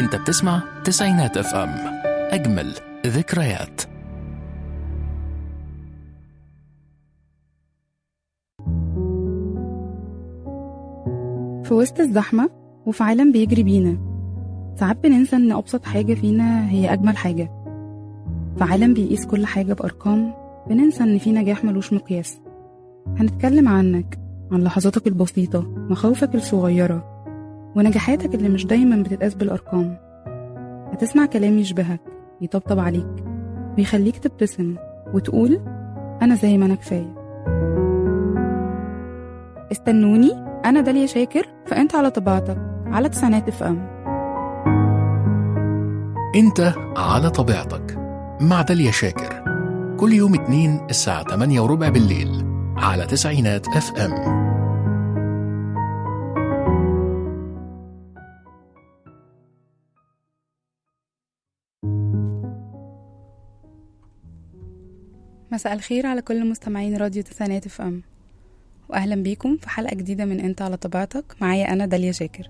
انت بتسمع تسعينات اف ام اجمل ذكريات في وسط الزحمة وفي عالم بيجري بينا ساعات بننسى إن أبسط حاجة فينا هي أجمل حاجة في عالم بيقيس كل حاجة بأرقام بننسى إن في نجاح ملوش مقياس هنتكلم عنك عن لحظاتك البسيطة مخاوفك الصغيرة ونجاحاتك اللي مش دايما بتتقاس بالأرقام هتسمع كلام يشبهك يطبطب عليك ويخليك تبتسم وتقول أنا زي ما أنا كفاية استنوني أنا داليا شاكر فأنت على طبيعتك على تسعينات اف ام انت على طبيعتك مع داليا شاكر كل يوم اتنين الساعة 8 وربع بالليل على تسعينات اف ام مساء الخير على كل مستمعين راديو تسعينات اف ام واهلا بيكم في حلقه جديده من انت على طبيعتك معايا انا داليا شاكر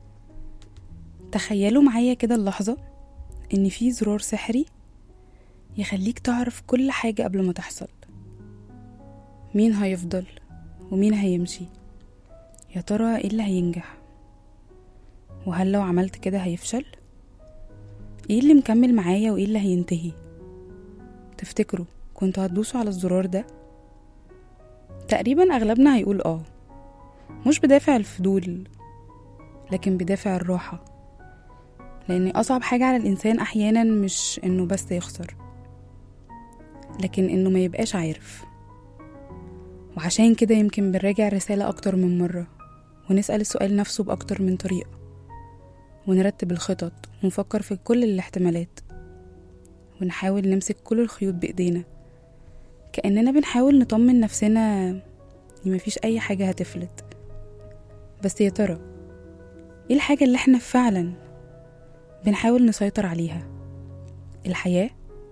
تخيلوا معايا كده اللحظه ان في زرار سحري يخليك تعرف كل حاجه قبل ما تحصل مين هيفضل ومين هيمشي يا ترى ايه اللي هينجح وهل لو عملت كده هيفشل ايه اللي مكمل معايا وايه اللي هينتهي تفتكروا كنتوا هتدوسوا على الزرار ده تقريبا اغلبنا هيقول اه مش بدافع الفضول لكن بدافع الراحة لان اصعب حاجة على الانسان احيانا مش انه بس يخسر لكن انه ما يبقاش عارف وعشان كده يمكن بنراجع الرسالة اكتر من مرة ونسأل السؤال نفسه بأكتر من طريقة ونرتب الخطط ونفكر في كل الاحتمالات ونحاول نمسك كل الخيوط بإيدينا كأننا بنحاول نطمن نفسنا إن مفيش أي حاجة هتفلت بس يا ترى ايه الحاجة اللي احنا فعلا بنحاول نسيطر عليها الحياة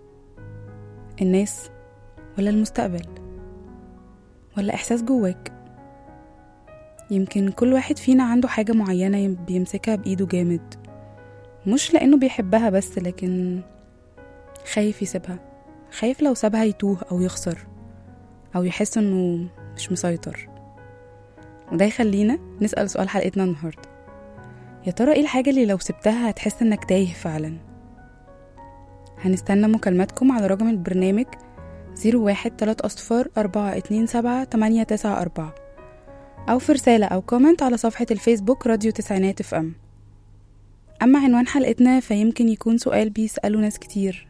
الناس ولا المستقبل ولا إحساس جواك يمكن كل واحد فينا عنده حاجة معينة بيمسكها بإيده جامد مش لأنه بيحبها بس لكن خايف يسيبها خايف لو سابها يتوه أو يخسر أو يحس إنه مش مسيطر وده يخلينا نسأل سؤال حلقتنا النهاردة يا ترى ايه الحاجة اللي لو سبتها هتحس انك تايه فعلا هنستنى مكالماتكم على رقم البرنامج زيرو واحد تلات أصفار أربعة اتنين سبعة تمانية تسعة أربعة أو في رسالة أو كومنت على صفحة الفيسبوك راديو تسعينات اف ام أما عنوان حلقتنا فيمكن يكون سؤال بيسأله ناس كتير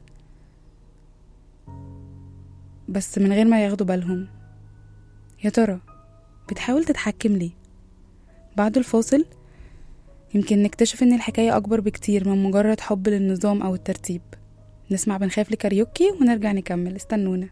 بس من غير ما ياخدوا بالهم يا ترى بتحاول تتحكم ليه بعد الفاصل يمكن نكتشف ان الحكاية اكبر بكتير من مجرد حب للنظام او الترتيب نسمع بنخاف لكاريوكي ونرجع نكمل استنونا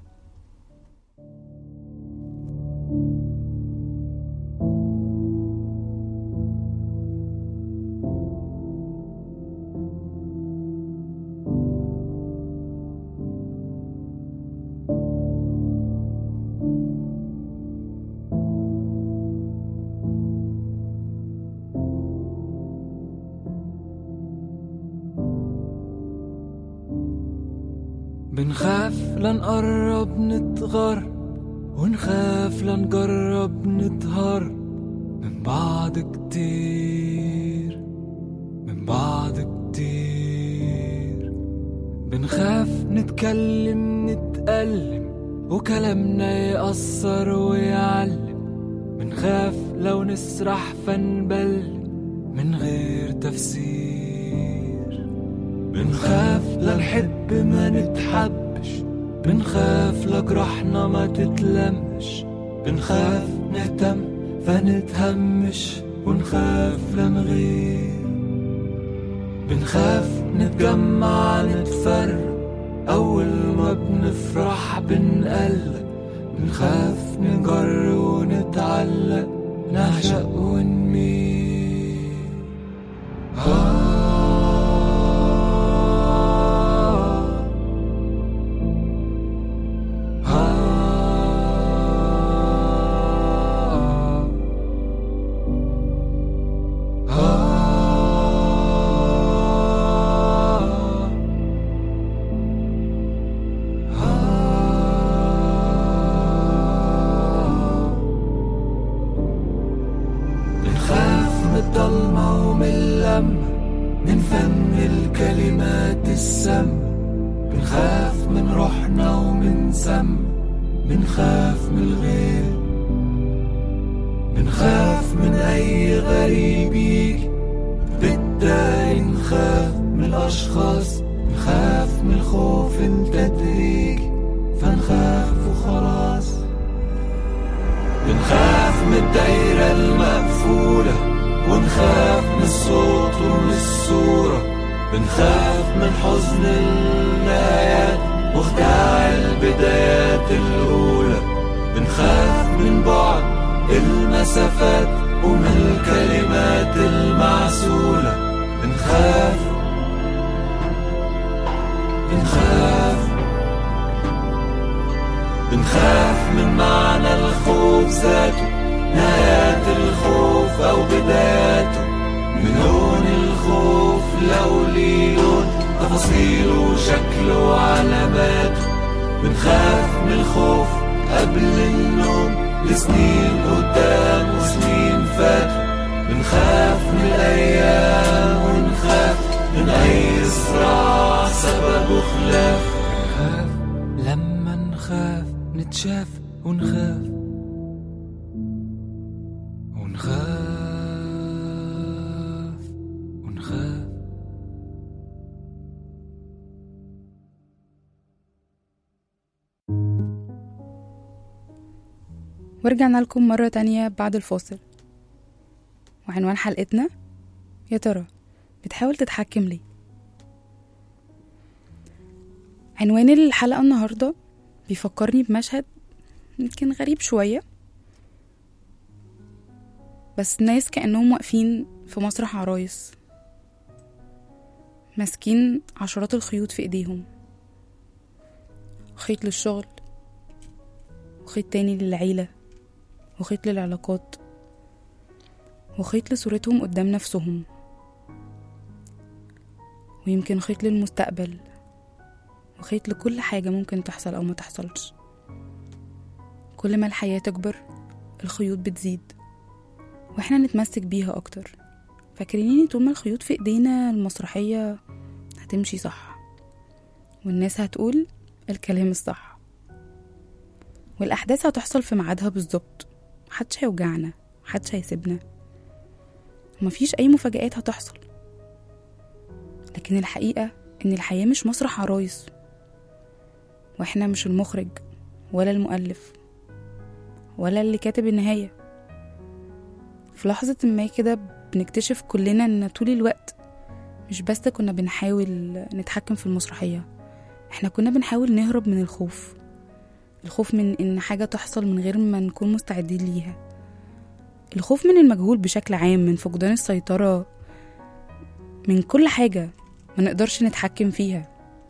بنخاف لنقرب نتغر ونخاف لنجرب نطهر من بعض كتير من بعض كتير بنخاف نتكلم نتألم وكلامنا يأثر ويعلم بنخاف لو نسرح فنبلم من غير تفسير بنخاف لنحب ما نتحبش بنخاف لجرحنا ما تتلمش بنخاف نهتم فنتهمش ونخاف لنغير بنخاف نتجمع نتفرق أول ما بنفرح بنقلق بنخاف نجر ونتعلق نعشق ونميل آه آه الضلمة ومن اللم من فن الكلمات السم بنخاف من روحنا ومن سم بنخاف من الغير بنخاف من أي غريب يجي بالتالي نخاف من الأشخاص نخاف من الخوف التدريجي فنخاف وخلاص بنخاف من الدايرة المقفولة ونخاف من الصوت ومن الصورة بنخاف من حزن النهايات وخداع البدايات الأولى بنخاف من بعد المسافات ومن الكلمات المعسولة بنخاف بنخاف بنخاف من معنى الخوف ذاته نهايات الخوف أو بداياته من لون الخوف لو ليه لون تفاصيله وشكله وعلاماته بنخاف من الخوف قبل النوم لسنين قدام وسنين فاتوا بنخاف من الأيام ونخاف من أي صراع سببه خلاف بنخاف لما نخاف نتشاف ونخاف ونخاف ونخاف ورجعنا لكم مرة تانية بعد الفاصل وعنوان حلقتنا يا ترى بتحاول تتحكم ليه عنوان الحلقة النهاردة بيفكرني بمشهد يمكن غريب شوية بس الناس كأنهم واقفين في مسرح عرايس ماسكين عشرات الخيوط في ايديهم خيط للشغل وخيط تاني للعيلة وخيط للعلاقات وخيط لصورتهم قدام نفسهم ويمكن خيط للمستقبل وخيط لكل حاجة ممكن تحصل أو ما تحصلش كل ما الحياة تكبر الخيوط بتزيد واحنا نتمسك بيها أكتر فاكرين طول ما الخيوط في ايدينا المسرحية هتمشي صح والناس هتقول الكلام الصح والأحداث هتحصل في ميعادها بالظبط محدش هيوجعنا محدش هيسيبنا ومفيش أي مفاجآت هتحصل لكن الحقيقة إن الحياة مش مسرح عرايس وإحنا مش المخرج ولا المؤلف ولا اللي كاتب النهاية في لحظة ما كده بنكتشف كلنا إن طول الوقت مش بس كنا بنحاول نتحكم في المسرحية إحنا كنا بنحاول نهرب من الخوف الخوف من إن حاجة تحصل من غير ما نكون مستعدين ليها الخوف من المجهول بشكل عام من فقدان السيطرة من كل حاجة ما نقدرش نتحكم فيها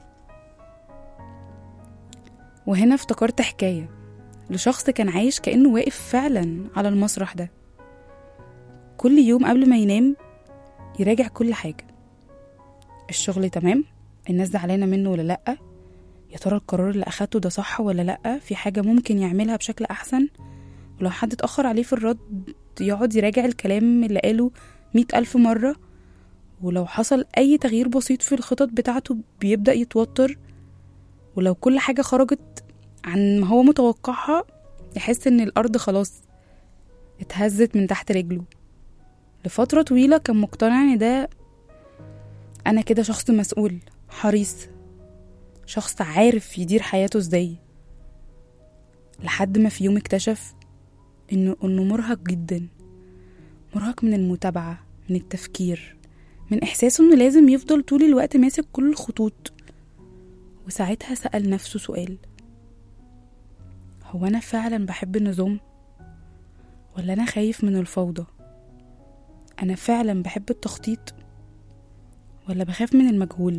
وهنا افتكرت حكاية لشخص كان عايش كأنه واقف فعلا على المسرح ده كل يوم قبل ما ينام يراجع كل حاجة الشغل تمام الناس زعلانة منه ولا لأ يا ترى القرار اللي أخدته ده صح ولا لأ في حاجة ممكن يعملها بشكل أحسن ولو حد اتأخر عليه في الرد يقعد يراجع الكلام اللي قاله مئة ألف مرة ولو حصل أي تغيير بسيط في الخطط بتاعته بيبدأ يتوتر ولو كل حاجة خرجت عن ما هو متوقعها يحس إن الأرض خلاص اتهزت من تحت رجله لفترة طويلة كان مقتنع إن ده أنا كده شخص مسؤول حريص شخص عارف يدير حياته ازاي لحد ما في يوم اكتشف انه انه مرهق جدا مرهق من المتابعة من التفكير من احساسه انه لازم يفضل طول الوقت ماسك كل الخطوط وساعتها سأل نفسه سؤال هو انا فعلا بحب النظام ولا انا خايف من الفوضى انا فعلا بحب التخطيط ولا بخاف من المجهول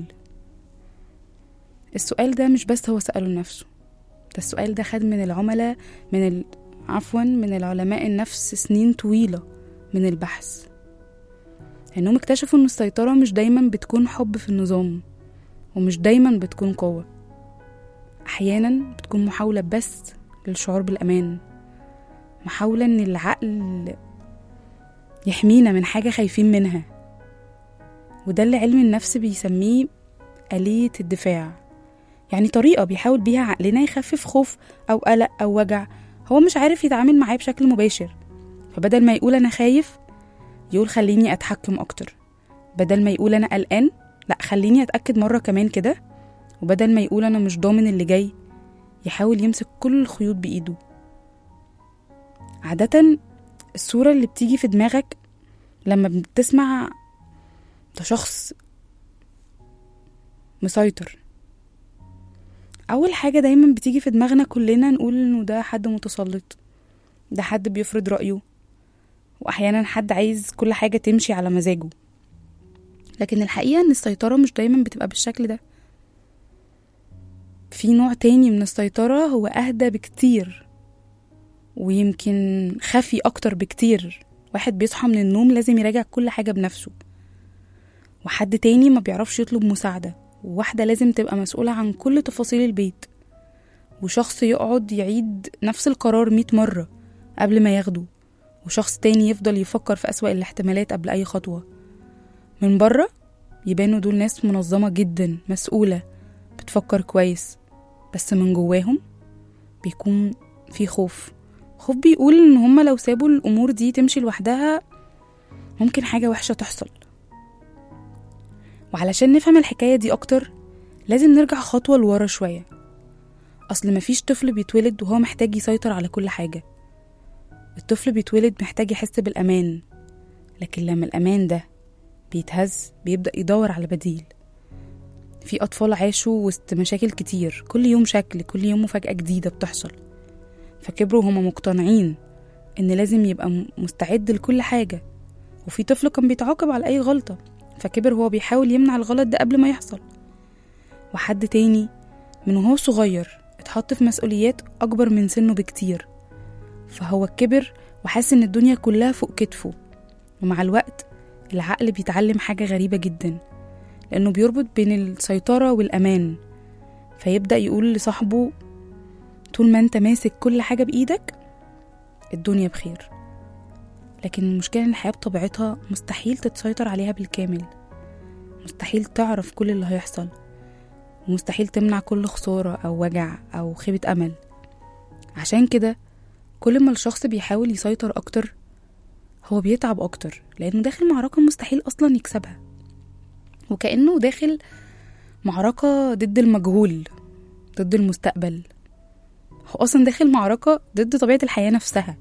السؤال ده مش بس هو سأله لنفسه ده السؤال ده خد من العملاء من ال... عفوا من العلماء النفس سنين طويلة من البحث انهم اكتشفوا ان السيطرة مش دايما بتكون حب في النظام ومش دايما بتكون قوة احيانا بتكون محاولة بس للشعور بالامان محاولة ان العقل يحمينا من حاجة خايفين منها وده اللي علم النفس بيسميه آلية الدفاع يعني طريقة بيحاول بيها عقلنا يخفف خوف أو قلق أو وجع هو مش عارف يتعامل معاه بشكل مباشر فبدل ما يقول أنا خايف يقول خليني أتحكم أكتر بدل ما يقول أنا قلقان لأ خليني أتأكد مرة كمان كده وبدل ما يقول أنا مش ضامن اللي جاي يحاول يمسك كل الخيوط بإيده عادة الصورة اللي بتيجي في دماغك لما بتسمع ده شخص مسيطر أول حاجة دايما بتيجي في دماغنا كلنا نقول إنه ده حد متسلط ده حد بيفرض رأيه وأحيانا حد عايز كل حاجة تمشي على مزاجه لكن الحقيقة إن السيطرة مش دايما بتبقى بالشكل ده في نوع تاني من السيطرة هو أهدى بكتير ويمكن خفي أكتر بكتير واحد بيصحى من النوم لازم يراجع كل حاجة بنفسه وحد تاني ما بيعرفش يطلب مساعدة وواحدة لازم تبقى مسؤولة عن كل تفاصيل البيت وشخص يقعد يعيد نفس القرار مئة مرة قبل ما ياخده وشخص تاني يفضل يفكر في أسوأ الاحتمالات قبل أي خطوة من بره يبانوا دول ناس منظمة جدا مسؤولة بتفكر كويس بس من جواهم بيكون في خوف خوف بيقول ان هما لو سابوا الامور دي تمشي لوحدها ممكن حاجة وحشة تحصل وعلشان نفهم الحكاية دي أكتر لازم نرجع خطوة لورا شوية أصل مفيش طفل بيتولد وهو محتاج يسيطر على كل حاجة الطفل بيتولد محتاج يحس بالأمان لكن لما الأمان ده بيتهز بيبدأ يدور على بديل في أطفال عاشوا وسط مشاكل كتير كل يوم شكل كل يوم مفاجأة جديدة بتحصل فكبروا هما مقتنعين إن لازم يبقى م- مستعد لكل حاجة وفي طفل كان بيتعاقب على أي غلطة فكبر هو بيحاول يمنع الغلط ده قبل ما يحصل وحد تاني من وهو صغير اتحط في مسؤوليات أكبر من سنه بكتير فهو كبر وحاسس إن الدنيا كلها فوق كتفه ومع الوقت العقل بيتعلم حاجة غريبة جدا لأنه بيربط بين السيطرة والأمان فيبدأ يقول لصاحبه طول ما انت ماسك كل حاجة بإيدك الدنيا بخير لكن المشكلة إن الحياة بطبيعتها مستحيل تتسيطر عليها بالكامل مستحيل تعرف كل اللي هيحصل ومستحيل تمنع كل خسارة أو وجع أو خيبة أمل عشان كده كل ما الشخص بيحاول يسيطر أكتر هو بيتعب أكتر لأنه داخل معركة مستحيل أصلا يكسبها وكأنه داخل معركة ضد المجهول ضد المستقبل هو أصلا داخل معركة ضد طبيعة الحياة نفسها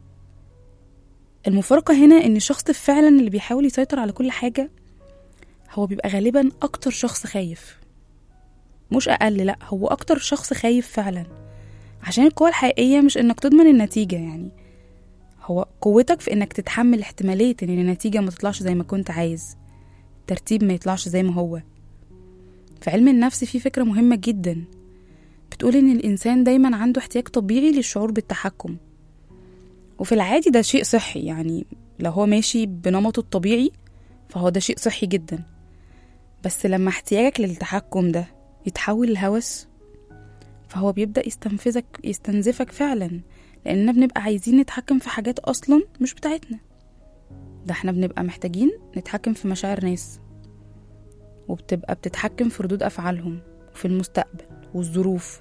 المفارقة هنا إن الشخص فعلا اللي بيحاول يسيطر على كل حاجة هو بيبقى غالبا أكتر شخص خايف مش أقل لأ هو أكتر شخص خايف فعلا عشان القوة الحقيقية مش إنك تضمن النتيجة يعني هو قوتك في إنك تتحمل احتمالية إن النتيجة ما تطلعش زي ما كنت عايز الترتيب ما يطلعش زي ما هو في علم النفس في فكرة مهمة جدا بتقول إن الإنسان دايما عنده احتياج طبيعي للشعور بالتحكم وفي العادي ده شيء صحي يعني لو هو ماشي بنمطه الطبيعي فهو ده شيء صحي جدا بس لما احتياجك للتحكم ده يتحول لهوس فهو بيبدأ يستنفذك يستنزفك فعلا لأننا بنبقى عايزين نتحكم في حاجات أصلا مش بتاعتنا ده احنا بنبقى محتاجين نتحكم في مشاعر ناس وبتبقى بتتحكم في ردود أفعالهم وفي المستقبل والظروف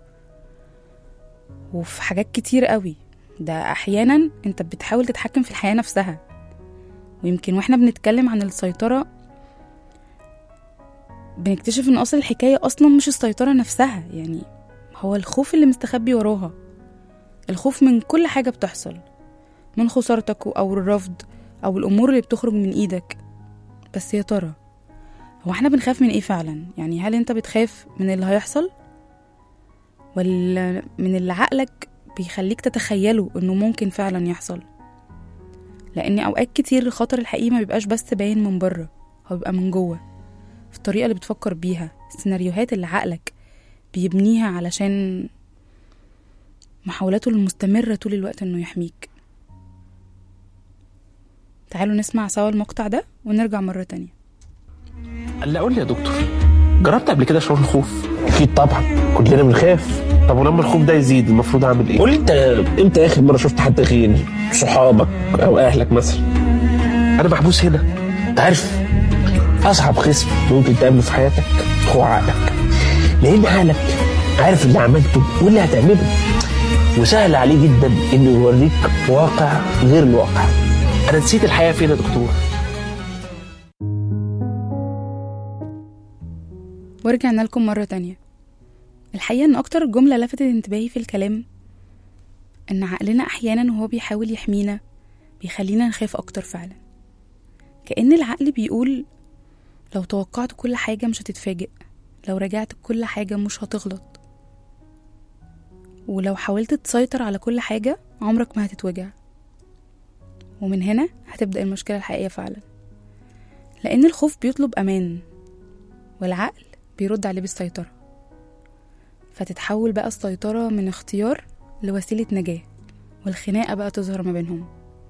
وفي حاجات كتير قوي ده أحيانا انت بتحاول تتحكم في الحياة نفسها ويمكن واحنا بنتكلم عن السيطرة بنكتشف ان اصل الحكاية اصلا مش السيطرة نفسها يعني هو الخوف اللي مستخبي وراها الخوف من كل حاجة بتحصل من خسارتك أو الرفض أو الأمور اللي بتخرج من إيدك بس يا ترى هو احنا بنخاف من ايه فعلا يعني هل انت بتخاف من اللي هيحصل ولا من اللي عقلك بيخليك تتخيله انه ممكن فعلا يحصل لان اوقات كتير الخطر الحقيقي ما بيبقاش بس باين من بره هو بيبقى من جوه في الطريقه اللي بتفكر بيها السيناريوهات اللي عقلك بيبنيها علشان محاولاته المستمرة طول الوقت انه يحميك تعالوا نسمع سوا المقطع ده ونرجع مرة تانية قال لي قول لي يا دكتور جربت قبل كده شعور الخوف اكيد طبعا كلنا بنخاف طب ولما الخوف ده يزيد المفروض اعمل ايه قول لي انت امتى اخر مره شفت حد غير صحابك او اهلك مثلا انا محبوس هنا انت عارف اصعب خصم ممكن تقابله في حياتك هو عقلك لان عقلك عارف اللي عملته واللي هتعمله وسهل عليه جدا انه يوريك واقع غير الواقع انا نسيت الحياه فين يا دكتور ورجعنا لكم مرة تانية الحقيقة إن أكتر جملة لفتت انتباهي في الكلام إن عقلنا أحيانا وهو بيحاول يحمينا بيخلينا نخاف أكتر فعلا كأن العقل بيقول لو توقعت كل حاجة مش هتتفاجئ لو رجعت كل حاجة مش هتغلط ولو حاولت تسيطر على كل حاجة عمرك ما هتتوجع ومن هنا هتبدأ المشكلة الحقيقية فعلا لأن الخوف بيطلب أمان والعقل بيرد عليه بالسيطرة فتتحول بقى السيطرة من اختيار لوسيلة نجاة والخناقة بقى تظهر ما بينهم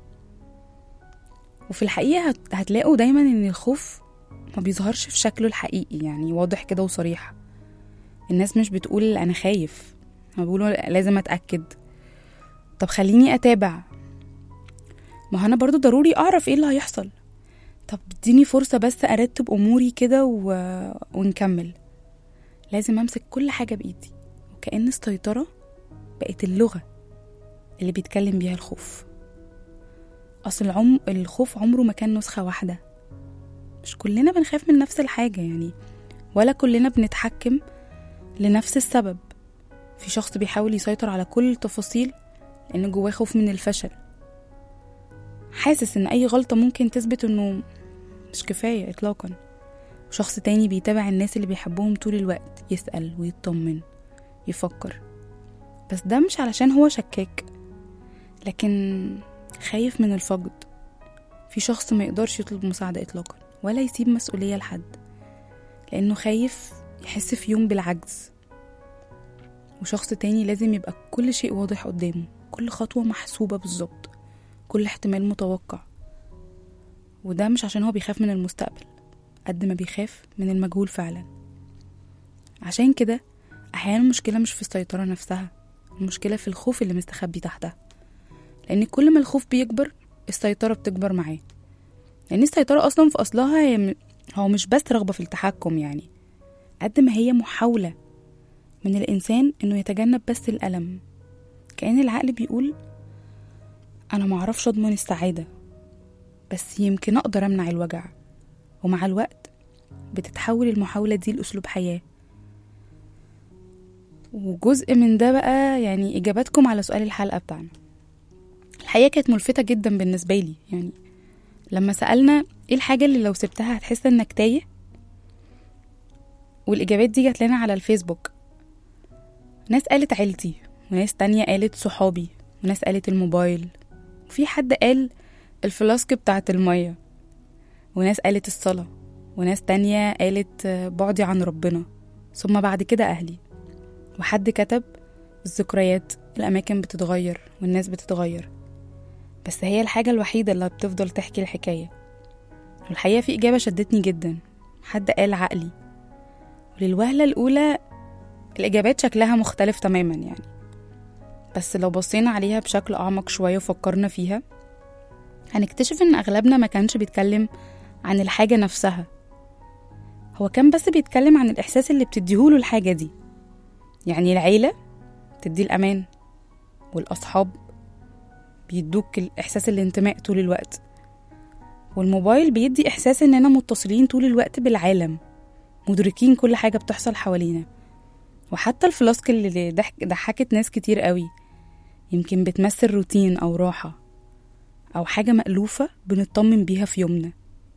وفي الحقيقة هت- هتلاقوا دايما ان الخوف ما بيظهرش في شكله الحقيقي يعني واضح كده وصريح الناس مش بتقول انا خايف ما بيقولوا لازم اتأكد طب خليني اتابع ما هو انا برضو ضروري اعرف ايه اللي هيحصل طب اديني فرصة بس ارتب اموري كده و... ونكمل لازم امسك كل حاجة بايدي وكأن السيطرة بقت اللغة اللي بيتكلم بيها الخوف اصل العم... الخوف عمره ما كان نسخة واحدة مش كلنا بنخاف من نفس الحاجة يعني ولا كلنا بنتحكم لنفس السبب في شخص بيحاول يسيطر على كل التفاصيل لأن جواه خوف من الفشل حاسس إن أي غلطة ممكن تثبت إنه مش كفاية إطلاقا وشخص تاني بيتابع الناس اللي بيحبهم طول الوقت يسأل ويطمن يفكر بس ده مش علشان هو شكاك لكن خايف من الفقد في شخص ما يقدرش يطلب مساعدة إطلاقا ولا يسيب مسؤولية لحد لأنه خايف يحس في يوم بالعجز وشخص تاني لازم يبقى كل شيء واضح قدامه كل خطوة محسوبة بالظبط كل احتمال متوقع وده مش عشان هو بيخاف من المستقبل قد ما بيخاف من المجهول فعلا عشان كده أحيانا المشكلة مش في السيطرة نفسها المشكلة في الخوف اللي مستخبي تحتها لأن كل ما الخوف بيكبر السيطرة بتكبر معاه لأن السيطرة أصلا في أصلها هي م- هو مش بس رغبة في التحكم يعني قد ما هي محاولة من الإنسان إنه يتجنب بس الألم كأن العقل بيقول أنا معرفش أضمن السعادة بس يمكن أقدر أمنع الوجع ومع الوقت بتتحول المحاولة دي لأسلوب حياة وجزء من ده بقى يعني إجاباتكم على سؤال الحلقة بتاعنا الحقيقة كانت ملفتة جدا بالنسبة لي يعني لما سألنا ايه الحاجة اللي لو سبتها هتحس انك تايه والإجابات دي جات لنا على الفيسبوك ناس قالت عيلتي وناس تانية قالت صحابي وناس قالت الموبايل وفي حد قال الفلاسك بتاعت المية وناس قالت الصلاة وناس تانية قالت بعدي عن ربنا ثم بعد كده أهلي وحد كتب الذكريات الأماكن بتتغير والناس بتتغير بس هي الحاجة الوحيدة اللي بتفضل تحكي الحكاية والحقيقة في إجابة شدتني جدا حد قال عقلي وللوهلة الأولى الإجابات شكلها مختلف تماما يعني بس لو بصينا عليها بشكل أعمق شوية وفكرنا فيها هنكتشف إن أغلبنا ما كانش بيتكلم عن الحاجة نفسها هو كان بس بيتكلم عن الإحساس اللي بتديهوله الحاجة دي يعني العيلة تدي الأمان والأصحاب بيدوك إحساس الانتماء طول الوقت والموبايل بيدي إحساس إننا متصلين طول الوقت بالعالم مدركين كل حاجة بتحصل حوالينا وحتى الفلاسك اللي ضحك ضحكت ناس كتير قوي يمكن بتمثل روتين أو راحة أو حاجة مألوفة بنطمن بيها في يومنا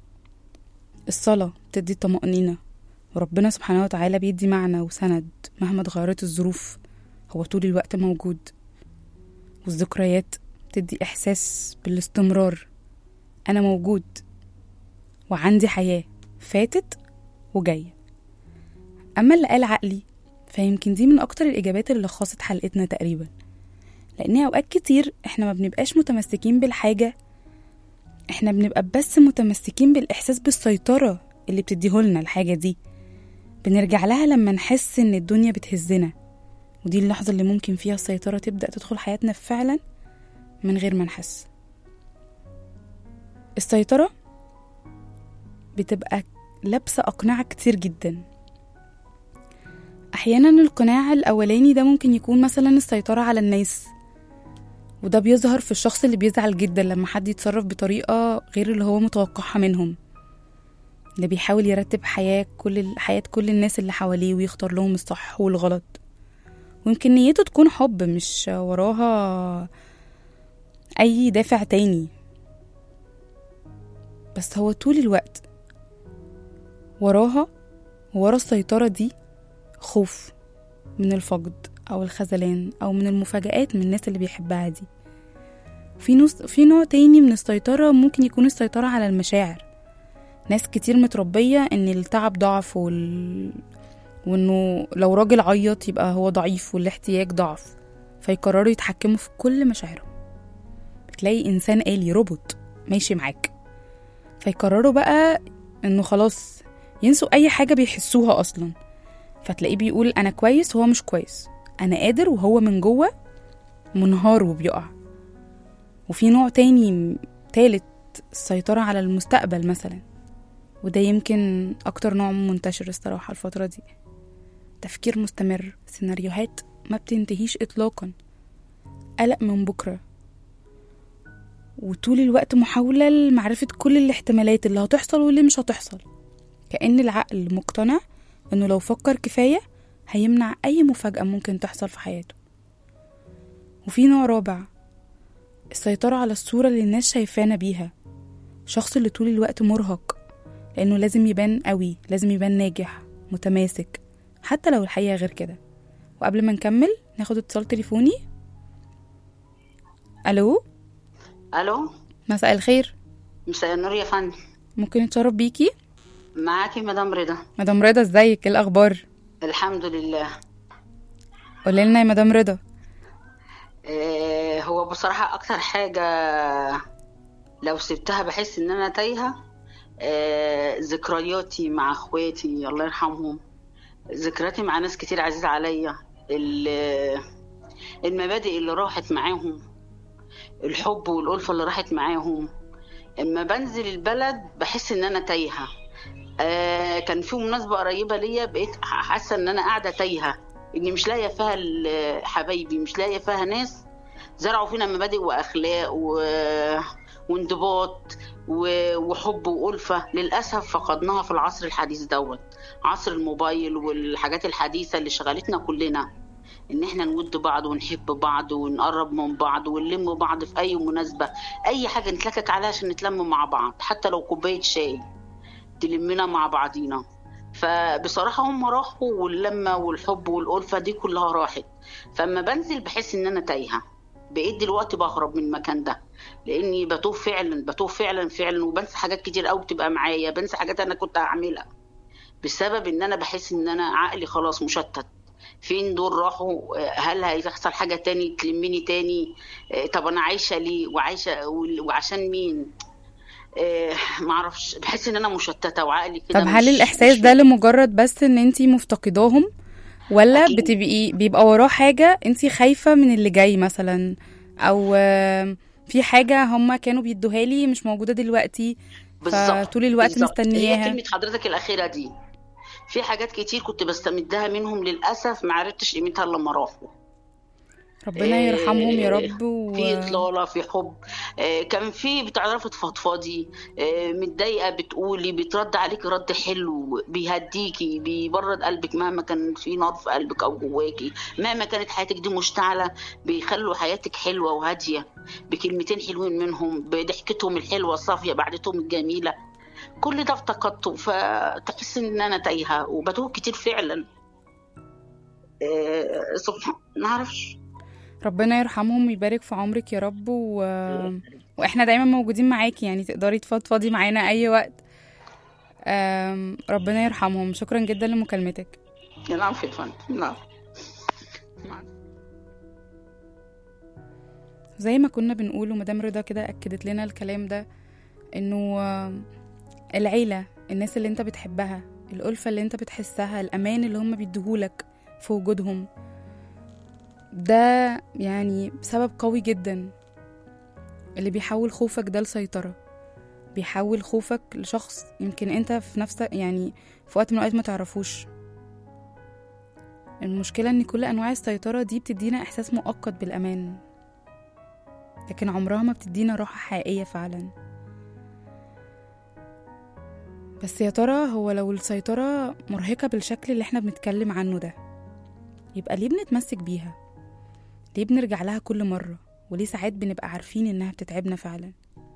الصلاة بتدي طمأنينة وربنا سبحانه وتعالى بيدي معنى وسند مهما اتغيرت الظروف هو طول الوقت موجود والذكريات بتدي إحساس بالاستمرار أنا موجود وعندي حياة فاتت وجاية أما اللي قال عقلي فيمكن دي من أكتر الإجابات اللي لخصت حلقتنا تقريبا لأن أوقات كتير إحنا ما بنبقاش متمسكين بالحاجة إحنا بنبقى بس متمسكين بالإحساس بالسيطرة اللي بتديهولنا الحاجة دي بنرجع لها لما نحس إن الدنيا بتهزنا ودي اللحظة اللي ممكن فيها السيطرة تبدأ تدخل حياتنا فعلا من غير ما نحس السيطرة بتبقى لابسة أقنعة كتير جدا أحيانا القناع الأولاني ده ممكن يكون مثلا السيطرة على الناس وده بيظهر في الشخص اللي بيزعل جدا لما حد يتصرف بطريقة غير اللي هو متوقعها منهم اللي بيحاول يرتب حياة كل حياة كل الناس اللي حواليه ويختار لهم الصح والغلط ويمكن نيته تكون حب مش وراها أي دافع تاني بس هو طول الوقت وراها ورا السيطرة دي خوف من الفقد أو الخذلان أو من المفاجآت من الناس اللي بيحبها دي في نوع في نوع تاني من السيطرة ممكن يكون السيطرة على المشاعر ناس كتير متربية إن التعب ضعف وال... وإنه لو راجل عيط يبقى هو ضعيف والاحتياج ضعف فيقرروا يتحكموا في كل مشاعرهم بتلاقي إنسان آلي روبوت ماشي معاك فيقرروا بقى إنه خلاص ينسوا أي حاجة بيحسوها أصلا فتلاقيه بيقول أنا كويس وهو مش كويس أنا قادر وهو من جوه منهار وبيقع وفي نوع تاني تالت السيطرة على المستقبل مثلا وده يمكن أكتر نوع منتشر الصراحة الفترة دي تفكير مستمر سيناريوهات ما بتنتهيش إطلاقا قلق من بكرة وطول الوقت محاولة لمعرفة كل الاحتمالات اللي هتحصل واللي مش هتحصل كأن العقل مقتنع إنه لو فكر كفاية هيمنع أي مفاجأة ممكن تحصل في حياته وفي نوع رابع السيطرة على الصورة اللي الناس شايفانا بيها شخص اللي طول الوقت مرهق لأنه لازم يبان قوي لازم يبان ناجح متماسك حتى لو الحقيقة غير كده وقبل ما نكمل ناخد اتصال تليفوني ألو الو مساء الخير مساء النور يا فندم ممكن نتشرف بيكي معاكي مدام رضا مدام رضا ازيك ايه الأخبار الحمد لله قولي لنا يا مدام رضا آه هو بصراحة أكتر حاجة لو سبتها بحس إن أنا تايهة آه ذكرياتي مع إخواتي الله يرحمهم ذكرياتي مع ناس كتير عزيزة عليا ال- المبادئ اللي راحت معاهم الحب والألفة اللي راحت معاهم اما بنزل البلد بحس ان انا تايهه آه كان في مناسبه قريبه ليا بقيت حاسه ان انا قاعده تايهه اني مش لاقيه فيها ال- حبايبي مش لاقيه فيها ناس زرعوا فينا مبادئ واخلاق و... وانضباط و... وحب والفه للاسف فقدناها في العصر الحديث دوت عصر الموبايل والحاجات الحديثه اللي شغلتنا كلنا ان احنا نود بعض ونحب بعض ونقرب من بعض ونلم بعض في اي مناسبه اي حاجه نتلكك عليها عشان نتلم مع بعض حتى لو كوبايه شاي تلمنا مع بعضينا فبصراحه هم راحوا واللمه والحب والالفه دي كلها راحت فاما بنزل بحس ان انا تايهه بقيت دلوقتي بهرب من المكان ده لاني بتوه فعلا بتوه فعلا فعلا وبنسى حاجات كتير قوي بتبقى معايا بنسى حاجات انا كنت هعملها بسبب ان انا بحس ان انا عقلي خلاص مشتت فين دول راحوا آه، هل هيحصل حاجه تاني تلمني تاني آه، طب انا عايشه ليه وعايشه وال- وعشان مين آه، معرفش بحس ان انا مشتته وعقلي كده طب هل مش- الإحساس مش ده لمجرد بس إن انتي مفتقداهم ولا أكيد. بتبقي بيبقى وراه حاجة انتي خايفة من اللي جاي مثلا أو آه، في حاجة هما كانوا بيدوها لي مش موجودة دلوقتي بالظبط فطول الوقت بالظبط. هي مستنياها كلمة حضرتك الأخيرة دي في حاجات كتير كنت بستمدها منهم للأسف ما عرفتش قيمتها إلا لما راحوا ربنا يرحمهم يا رب و... في إطلالة في حب آه، كان في بتعرفي تفضفضي آه، متضايقة بتقولي بيترد عليكي رد حلو بيهديكي بيبرد قلبك مهما كان في نار في قلبك أو جواكي مهما كانت حياتك دي مشتعلة بيخلوا حياتك حلوة وهادية بكلمتين حلوين منهم بضحكتهم الحلوة الصافية بعدتهم الجميلة كل ده افتقدته فتحس ان انا تايهه وبتوه كتير فعلا آه، سبحان ما اعرفش ربنا يرحمهم ويبارك في عمرك يا رب و... واحنا دايما موجودين معاكي يعني تقدري تفضفضي معانا اي وقت أم... ربنا يرحمهم شكرا جدا لمكالمتك نعم في فن نعم نعم. زي ما كنا بنقول ومدام رضا كده اكدت لنا الكلام ده انه آم، العيله الناس اللي انت بتحبها الألفة اللي انت بتحسها الأمان اللي هم بيديهولك في وجودهم ده يعني سبب قوي جدا اللي بيحول خوفك ده لسيطرة بيحول خوفك لشخص يمكن انت في نفسك يعني في وقت من الأوقات ما تعرفوش المشكلة ان كل انواع السيطرة دي بتدينا احساس مؤقت بالامان لكن عمرها ما بتدينا راحة حقيقية فعلا بس يا ترى هو لو السيطرة مرهقة بالشكل اللي احنا بنتكلم عنه ده يبقى ليه بنتمسك بيها ليه بنرجع لها كل مرة وليه ساعات بنبقى عارفين انها بتتعبنا فعلا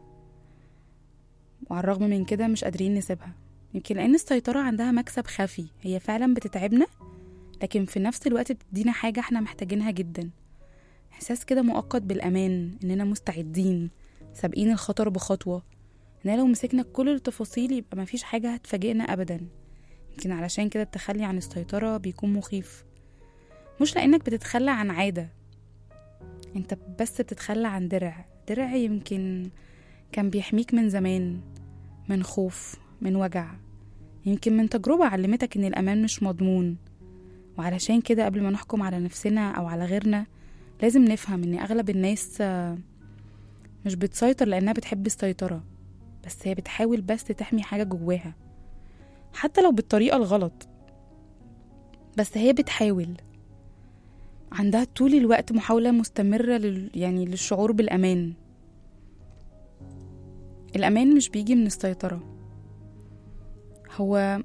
وعلى الرغم من كده مش قادرين نسيبها يمكن لأن السيطرة عندها مكسب خفي هي فعلا بتتعبنا لكن في نفس الوقت بتدينا حاجة احنا محتاجينها جدا إحساس كده مؤقت بالأمان إننا مستعدين سابقين الخطر بخطوة إننا لو مسكنا كل التفاصيل يبقى مفيش حاجة هتفاجئنا أبدا يمكن علشان كده التخلي عن السيطرة بيكون مخيف مش لأنك بتتخلى عن عادة انت بس بتتخلى عن درع درع يمكن كان بيحميك من زمان من خوف من وجع يمكن من تجربة علمتك إن الأمان مش مضمون وعلشان كده قبل ما نحكم على نفسنا أو على غيرنا لازم نفهم إن أغلب الناس آه، مش بتسيطر لأنها بتحب السيطرة بس هي بتحاول بس تحمي حاجة جواها حتى لو بالطريقة الغلط بس هي بتحاول عندها طول الوقت محاولة مستمرة لل... يعني للشعور بالأمان الأمان مش بيجي من السيطرة هو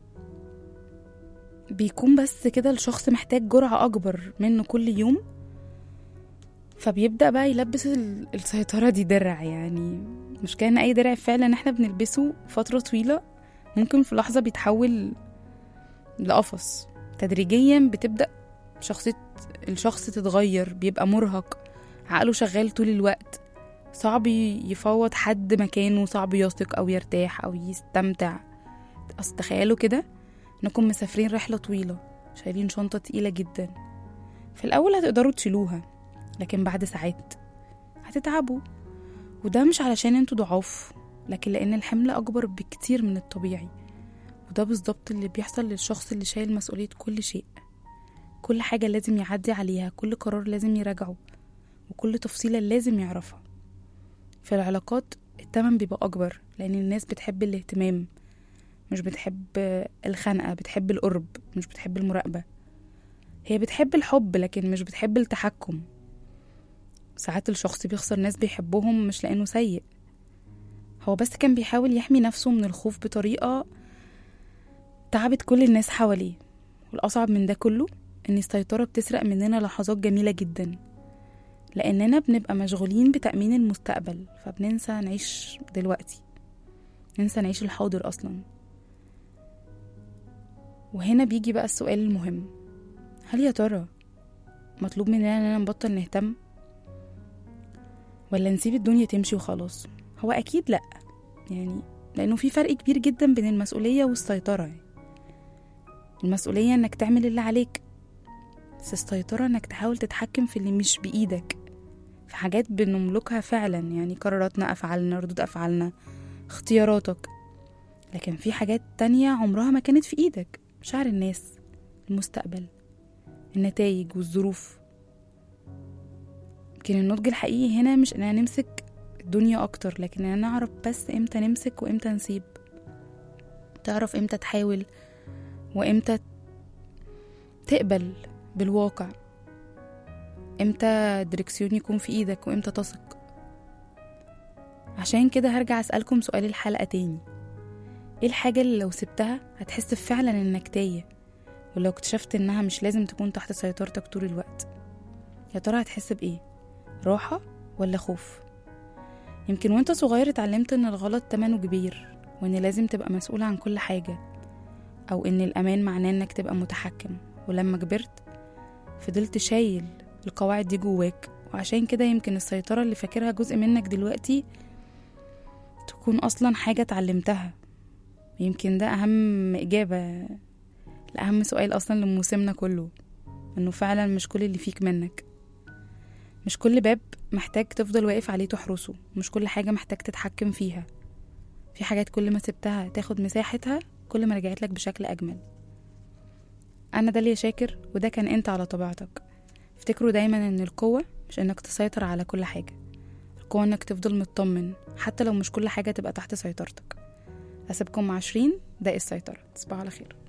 بيكون بس كده الشخص محتاج جرعة أكبر منه كل يوم فبيبدأ بقى يلبس ال- السيطرة دي درع يعني مش كان أي درع فعلا احنا بنلبسه فترة طويلة ممكن في لحظة بيتحول لقفص تدريجيا بتبدأ شخصية الشخص تتغير بيبقى مرهق عقله شغال طول الوقت صعب يفوض حد مكانه صعب يثق أو يرتاح أو يستمتع أصل تخيلوا كده إنكم مسافرين رحلة طويلة شايلين شنطة تقيلة جدا في الأول هتقدروا تشيلوها لكن بعد ساعات هتتعبوا وده مش علشان انتوا ضعاف لكن لأن الحمل أكبر بكتير من الطبيعي وده بالظبط اللي بيحصل للشخص اللي شايل مسؤولية كل شيء كل حاجة لازم يعدي عليها كل قرار لازم يراجعه وكل تفصيلة لازم يعرفها في العلاقات التمن بيبقى أكبر لأن الناس بتحب الاهتمام مش بتحب الخنقة بتحب القرب مش بتحب المراقبة هي بتحب الحب لكن مش بتحب التحكم ساعات الشخص بيخسر ناس بيحبهم مش لأنه سيء هو بس كان بيحاول يحمي نفسه من الخوف بطريقة تعبت كل الناس حواليه والأصعب من ده كله إن السيطرة بتسرق مننا لحظات جميلة جدا لأننا بنبقى مشغولين بتأمين المستقبل فبننسى نعيش دلوقتي ننسى نعيش الحاضر أصلا وهنا بيجي بقى السؤال المهم هل يا ترى مطلوب مننا إننا نبطل نهتم ولا نسيب الدنيا تمشي وخلاص هو أكيد لأ يعني لأنه في فرق كبير جدا بين المسؤولية والسيطرة يعني. المسؤولية إنك تعمل اللي عليك بس السيطرة إنك تحاول تتحكم في اللي مش بإيدك في حاجات بنملكها فعلا يعني قراراتنا أفعالنا ردود أفعالنا اختياراتك لكن في حاجات تانية عمرها ما كانت في إيدك مشاعر الناس المستقبل النتائج والظروف يمكن النضج الحقيقي هنا مش إننا نمسك الدنيا أكتر لكن إننا نعرف بس إمتى نمسك وإمتى نسيب تعرف إمتى تحاول وإمتى تقبل بالواقع امتى دريكسيون يكون في ايدك وامتى تثق عشان كده هرجع اسألكم سؤال الحلقة تاني ايه الحاجة اللي لو سبتها هتحس فعلا انك تايه ولو اكتشفت انها مش لازم تكون تحت سيطرتك طول الوقت يا ترى هتحس بايه راحة ولا خوف يمكن وانت صغير اتعلمت ان الغلط تمنه كبير وان لازم تبقى مسؤول عن كل حاجة او ان الامان معناه انك تبقى متحكم ولما كبرت فضلت شايل القواعد دي جواك وعشان كده يمكن السيطرة اللي فاكرها جزء منك دلوقتي تكون أصلا حاجة اتعلمتها يمكن ده أهم إجابة لأهم سؤال أصلا لموسمنا كله إنه فعلا مش كل اللي فيك منك مش كل باب محتاج تفضل واقف عليه تحرسه مش كل حاجة محتاج تتحكم فيها في حاجات كل ما سبتها تاخد مساحتها كل ما رجعت لك بشكل أجمل أنا داليا شاكر وده كان أنت على طبيعتك افتكروا دايما إن القوة مش إنك تسيطر على كل حاجة القوة انك تفضل مطمن حتى لو مش كل حاجة تبقى تحت سيطرتك أسيبكم مع عشرين ده السيطرة تصبحوا على خير